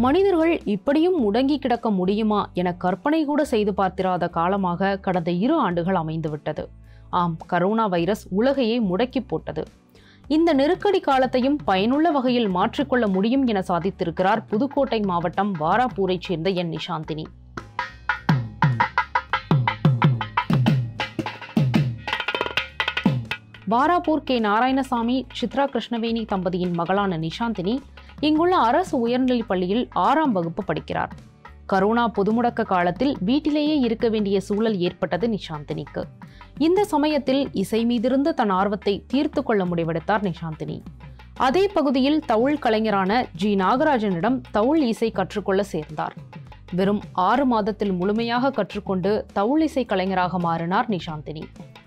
மனிதர்கள் இப்படியும் முடங்கி கிடக்க முடியுமா என கற்பனை கூட செய்து பார்த்திராத காலமாக கடந்த இரு ஆண்டுகள் அமைந்துவிட்டது ஆம் கரோனா வைரஸ் உலகையே முடக்கி போட்டது இந்த நெருக்கடி காலத்தையும் பயனுள்ள வகையில் மாற்றிக்கொள்ள முடியும் என சாதித்திருக்கிறார் புதுக்கோட்டை மாவட்டம் வாராப்பூரைச் சேர்ந்த என் நிஷாந்தினி வாராப்பூர் கே நாராயணசாமி சித்ரா கிருஷ்ணவேணி தம்பதியின் மகளான நிஷாந்தினி இங்குள்ள அரசு உயர்நிலைப் பள்ளியில் ஆறாம் வகுப்பு படிக்கிறார் கரோனா பொதுமுடக்க காலத்தில் வீட்டிலேயே இருக்க வேண்டிய சூழல் ஏற்பட்டது நிஷாந்தினிக்கு இந்த சமயத்தில் இசை மீதிருந்த தன் ஆர்வத்தை தீர்த்து கொள்ள முடிவெடுத்தார் நிஷாந்தினி அதே பகுதியில் தவுள் கலைஞரான ஜி நாகராஜனிடம் தவுள் இசை கற்றுக்கொள்ள சேர்ந்தார் வெறும் ஆறு மாதத்தில் முழுமையாக கற்றுக்கொண்டு தவுள் இசை கலைஞராக மாறினார் நிஷாந்தினி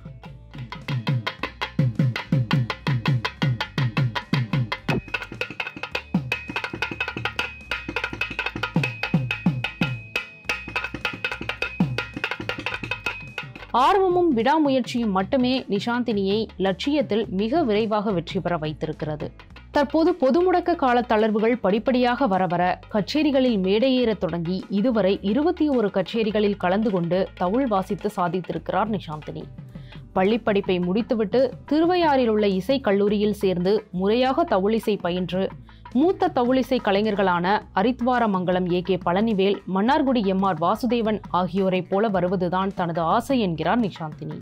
ஆர்வமும் விடாமுயற்சியும் மட்டுமே நிஷாந்தினியை லட்சியத்தில் மிக விரைவாக வெற்றி பெற வைத்திருக்கிறது தற்போது பொது முடக்க கால தளர்வுகள் படிப்படியாக வர வர கச்சேரிகளில் மேடையேறத் தொடங்கி இதுவரை இருபத்தி ஒரு கச்சேரிகளில் கலந்து கொண்டு தவுள் வாசித்து சாதித்திருக்கிறார் நிஷாந்தினி பள்ளி படிப்பை முடித்துவிட்டு திருவையாறில் உள்ள இசை கல்லூரியில் சேர்ந்து முறையாக தவுளிசை பயின்று மூத்த தவுளிசை கலைஞர்களான Haridwaramangalam A K Palanivel Mannargudi M R Vasudevan ஆகியோரைப் போல வருவதுதான் தனது ஆசை என்கிறார் நிஷாந்தினி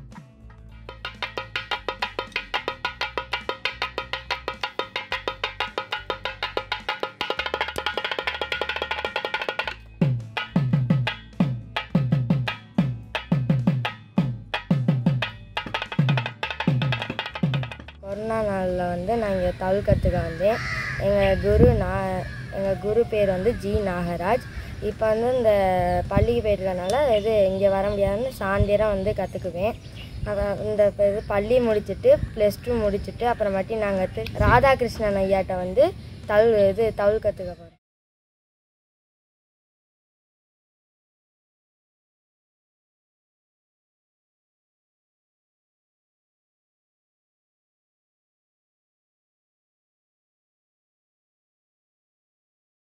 கொரோனா நாளில் வந்து நான் இங்கே தமிழ் கற்றுக்க வந்தேன் எங்கள் குரு நான் எங்கள் குரு பேர் வந்து ஜி நாகராஜ் இப்போ வந்து இந்த பள்ளிக்கு போயிருக்கனால இது இங்கே வர முடியாதுன்னு சாயந்தரம் வந்து கற்றுக்குவேன் அப்புறம் இந்த இப்ப இது பள்ளி முடிச்சுட்டு ப்ளஸ் டூ முடிச்சுட்டு அப்புறமாட்டி நாங்கள் ராதாகிருஷ்ணன் ஐயாட்ட வந்து தல் இது தவுள் கற்றுக்க போகிறோம்